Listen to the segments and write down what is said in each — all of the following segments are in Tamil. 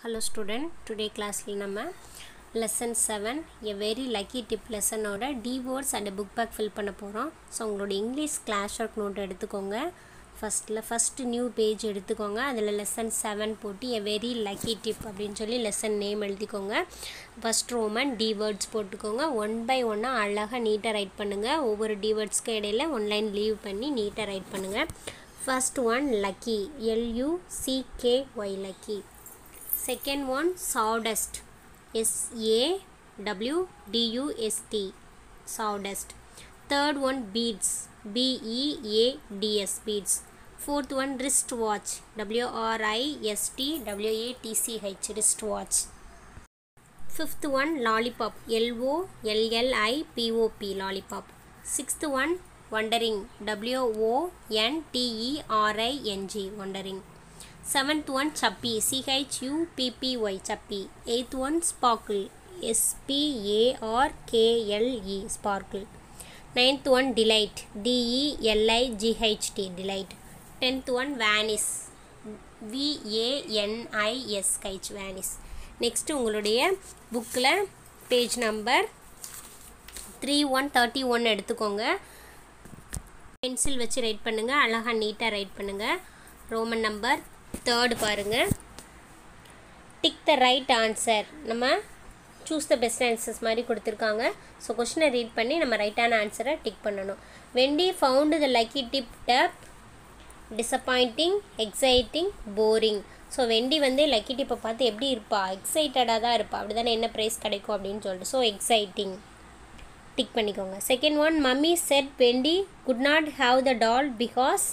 ஹலோ ஸ்டூடெண்ட் டுடே கிளாஸில் நம்ம lesson seven a very lucky dip லெசனோட the words and book back fill பண்ண போகிறோம் ஸோ உங்களோட இங்கிலீஷ் கிளாஸ் ஒர்க் நோட் எடுத்துக்கோங்க ஃபஸ்ட்டில் ஃபஸ்ட்டு நியூ பேஜ் எடுத்துக்கோங்க அதில் லெசன் செவன் போட்டு எ வெரி லக்கி டிப் அப்படின்னு சொல்லி லெசன் நேம் எழுதிக்கோங்க ஃபஸ்ட் ரோமன் டி வேர்ட்ஸ் போட்டுக்கோங்க ஒன் பை ஒன்னாக அழகாக நீட்டாக ரைட் பண்ணுங்கள் ஒவ்வொரு டி வேர்ட்ஸ்க்கு இடையில ஒன்லைன் லீவ் பண்ணி நீட்டாக ரைட் பண்ணுங்கள் first one lucky L U C K Y lucky second one sawdust s a w d u s t sawdust third one beads b e a d s beads fourth one wristwatch w r i s t w a t c h wristwatch fifth one lollipop l o l l i p o p lollipop sixth one wondering w o n t e r i n g wondering seventh one chappy c h u p p y chappy eighth one sparkle s p a r k l e sparkle ninth one delight d e l i g h t delight tenth one vanish v a n i s h vanish next உங்களுடைய புக்கில் page number three one thirty one எடுத்துக்கோங்க பென்சில் வச்சு ரைட் பண்ணுங்கள் அழகாக நீட்டாக ரைட் பண்ணுங்கள் ரோமன் நம்பர் தேர்டு பாருங்கள் டிக் த ரைட் ஆன்சர் நம்ம சூஸ் த பெஸ்ட் ஆன்சர்ஸ் மாதிரி கொடுத்துருக்காங்க ஸோ கொஷினை ரீட் பண்ணி நம்ம ரைட்டான ஆன்சரை டிக் பண்ணணும் Wendy found the lucky dip tub disappointing exciting boring so Wendy வந்து லக்கி டிப்பை பார்த்து எப்படி இருப்பா எக்ஸைட்டடாக தான் இருப்பா அப்படி தானே என்ன ப்ரைஸ் கிடைக்கும் அப்படின்னு சொல்லிட்டு ஸோ எக்ஸைட்டிங் டிக் பண்ணிக்கோங்க second one mummy said Wendy could not have the doll because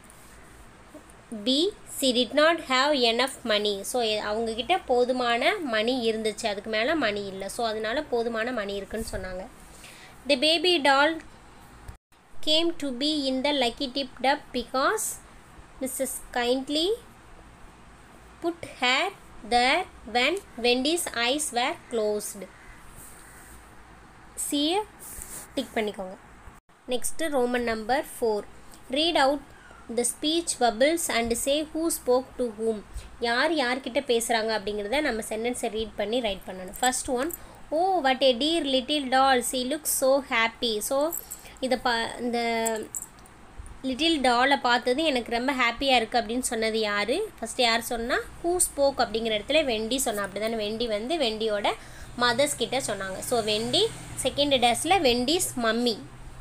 B she did not have enough money so அவங்கக்கிட்ட போதுமான மணி இருந்துச்சு அதுக்கு மேலே மணி இல்லை ஸோ அதனால போதுமான மணி இருக்குன்னு சொன்னாங்க the baby doll came to be in the lucky dip tub because Mrs kindly put her there when Wendy's eyes were closed சியை டிக் பண்ணிக்கோங்க next Roman number four read out the speech bubbles and say who spoke to whom யார் யார்கிட்ட பேசுகிறாங்க அப்படிங்கிறத நம்ம சென்டென்ஸை ரீட் பண்ணி ரைட் பண்ணணும் first one oh what a dear little doll she look so happy so இதை பா இந்த லிட்டில் டாலை பார்த்தது எனக்கு ரொம்ப ஹாப்பியாக இருக்குது அப்படின்னு சொன்னது யார் ஃபஸ்ட்டு யார் சொன்னால் ஹூ ஸ்போக் அப்படிங்கிற இடத்துல வெண்டி சொன்னா அப்படி தானே வெண்டி வந்து வெண்டியோட மதர்ஸ் கிட்ட சொன்னாங்க ஸோ வெண்டி செகண்ட் டேஸில் Wendy's mummy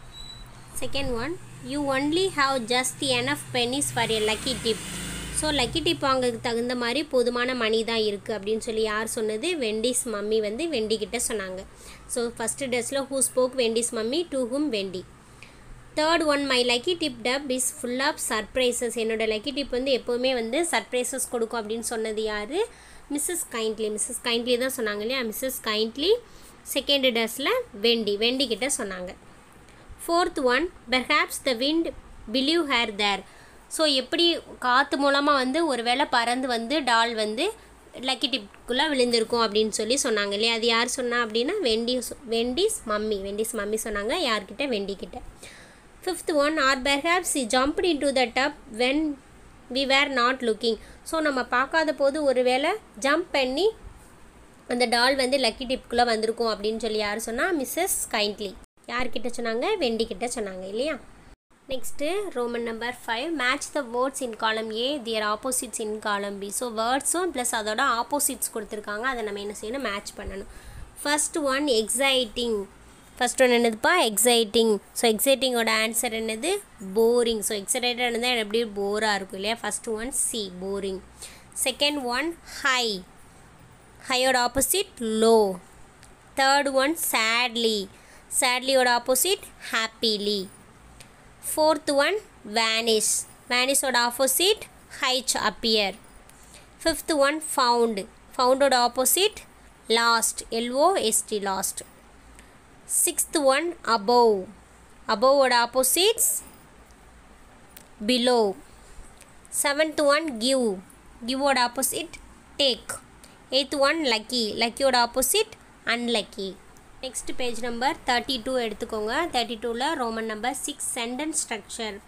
second one you only have just enough pennies for a lucky dip so lucky dip வாங்கிறதுக்கு தகுந்த மாதிரி போதுமான மணி தான் இருக்குது அப்படின்னு சொல்லி யார் சொன்னது வெண்டிஸ் மம்மி வந்து வெண்டிக்கிட்ட சொன்னாங்க ஸோ ஃபஸ்ட்டு டேஸில் who spoke Wendy's mummy to whom Wendy third one my lucky dip tub is full of surprises என்னோடய லக்கி டிப் வந்து எப்போவுமே வந்து சர்ப்ரைசஸ் கொடுக்கும் அப்படின்னு சொன்னது யார் மிஸ்ஸஸ் கைண்ட்லி மிஸ்ஸஸ் கைண்ட்லி தான் சொன்னாங்க இல்லையா மிஸ்ஸஸ் கைண்ட்லி செகண்ட் டேஸில் வெண்டி வெண்டி கிட்ட சொன்னாங்க fourth one perhaps the wind blew her there so எப்படி காற்று மூலமாக வந்து ஒரு வேளை பறந்து வந்து டால் வந்து லக்கி டிப்குள்ளே விழுந்திருக்கும் அப்படின்னு சொல்லி சொன்னாங்க இல்லையா அது யார் சொன்னா அப்படின்னா Wendy Wendy's mummy Wendy's mummy சொன்னாங்க யார்கிட்ட வெண்டிக்கிட்ட fifth one or perhaps it jumped into the tub when we were not looking so நம்ம பார்க்காத போது ஒரு வேளை ஜம்ப் பண்ணி அந்த டால் வந்து லக்கி டிப்குள்ளே வந்திருக்கும் அப்படின்னு சொல்லி யார் சொன்னால் மிஸ்ஸஸ் கைண்ட்லி யார்கிட்ட சொன்னாங்க வெண்டி கிட்ட சொன்னாங்க இல்லையா next Roman number five match the words in column A their opposites in column B so வேர்ட்ஸும் ப்ளஸ் அதோட ஆப்போசிட்ஸ் கொடுத்துருக்காங்க அதை நம்ம என்ன செய்யணும் மேட்ச் பண்ணணும் first one exciting first one என்னதுப்பா எக்ஸைட்டிங் ஸோ எக்ஸைட்டிங்கோட ஆன்சர் என்னது போரிங் ஸோ எக்ஸைட்டடாக இருந்தால் எப்படி போராக இருக்கும் இல்லையா first one C boring second one high ஹையோட opposite low third one sadly சேட்லியோட opposite happily fourth one vanish வேனிஷோட opposite H appear fifth one found ஃபவுண்டோட opposite lost L O S T lost sixth one above அபோவோட opposites below seventh one give கிவோட opposite take eighth one lucky லக்கியோட opposite unlucky next page number thirty two எடுத்துக்கோங்க தேர்ட்டி டூவில் Roman number six sentence structure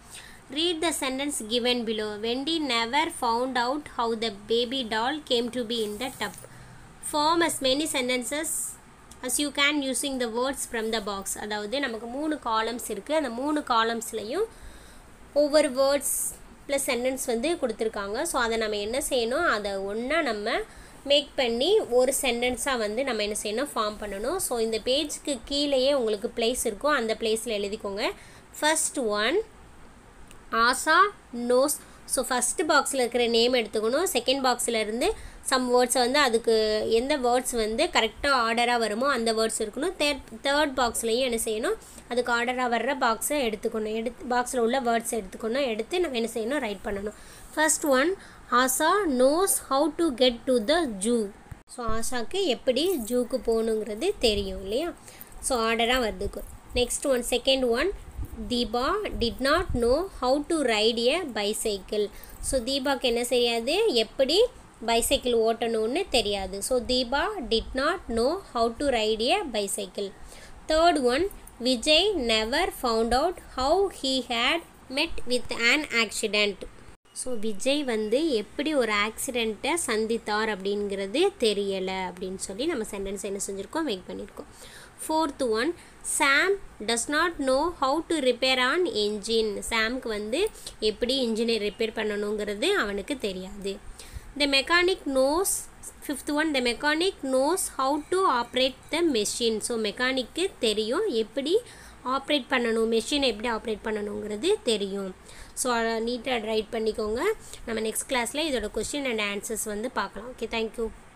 read the sentence given below Wendy never found out how the baby doll came to be in the tub form as many sentences as you can using the words from the box அதாவது நமக்கு மூணு காலம்ஸ் இருக்குது அந்த மூணு காலம்ஸ்லையும் ஒவ்வொரு வேர்ட்ஸ் ப்ளஸ் சென்டென்ஸ் வந்து கொடுத்துருக்காங்க ஸோ அதை நம்ம என்ன செய்யணும் அதை ஒன்றா நம்ம மேக் பண்ணி ஒரு சென்டென்ஸாக வந்து நம்ம என்ன செய்யணும் ஃபார்ம் பண்ணணும் ஸோ இந்த பேஜுக்கு கீழேயே உங்களுக்கு பிளேஸ் இருக்கும் அந்த பிளேஸில் எழுதிக்கோங்க first one Asha knows so first பாக்ஸில் இருக்கிற நேம் எடுத்துக்கணும் செகண்ட் பாக்ஸில் இருந்து சம் வேர்ட்ஸை வந்து அதுக்கு எந்த வேர்ட்ஸ் வந்து கரெக்டாக ஆர்டராக வருமோ அந்த வேர்ட்ஸ் இருக்கணும் தேர்ட் தேர்ட் பாக்ஸ்லையும் என்ன செய்யணும் அதுக்கு ஆர்டராக வர்ற பாக்ஸை எடுத்துக்கணும் எடுத்து பாக்ஸில் உள்ள வேர்ட்ஸ் எடுத்துக்கணும் எடுத்து நம்ம என்ன செய்யணும் ரைட் பண்ணணும் first one Asha knows how to get to the zoo so ஆஷாக்கு எப்படி ஜூக்கு போகணுங்கிறது தெரியும் இல்லையா ஸோ ஆர்டராக வருதுக்கு next one second one Deepa did not know how to ride a bicycle so தீபாக்கு என்ன தெரியாது எப்படி பைசைக்கிள் ஓட்டணும்னு தெரியாது so Deepa did not know how to ride a bicycle third one Vijay never found out how he had met with an accident so Vijay வந்து எப்படி ஒரு ஆக்சிடெண்ட்டை சந்தித்தார் அப்படிங்கிறது தெரியலை அப்படின்னு சொல்லி நம்ம சென்டென்ஸ் என்ன செஞ்சுருக்கோம் வெயிட் பண்ணியிருக்கோம் fourth one Sam does not know how to repair an engine சாம்க்கு வந்து எப்படி இன்ஜினை ரிப்பேர் பண்ணணுங்கிறது அவனுக்கு தெரியாது the mechanic knows fifth one the mechanic knows how to operate the machine so மெக்கானிக்கு தெரியும் எப்படி ஆப்ரேட் பண்ணணும் மெஷினை எப்படி ஆப்ரேட் பண்ணணுங்கிறது தெரியும் ஸோ நீட்டாக ரைட் பண்ணிக்கோங்க நம்ம நெக்ஸ்ட் கிளாஸில் இதோட கொஸ்டின் அண்ட் ஆன்சர்ஸ் வந்து பார்க்கலாம் ஓகே தேங்க்யூ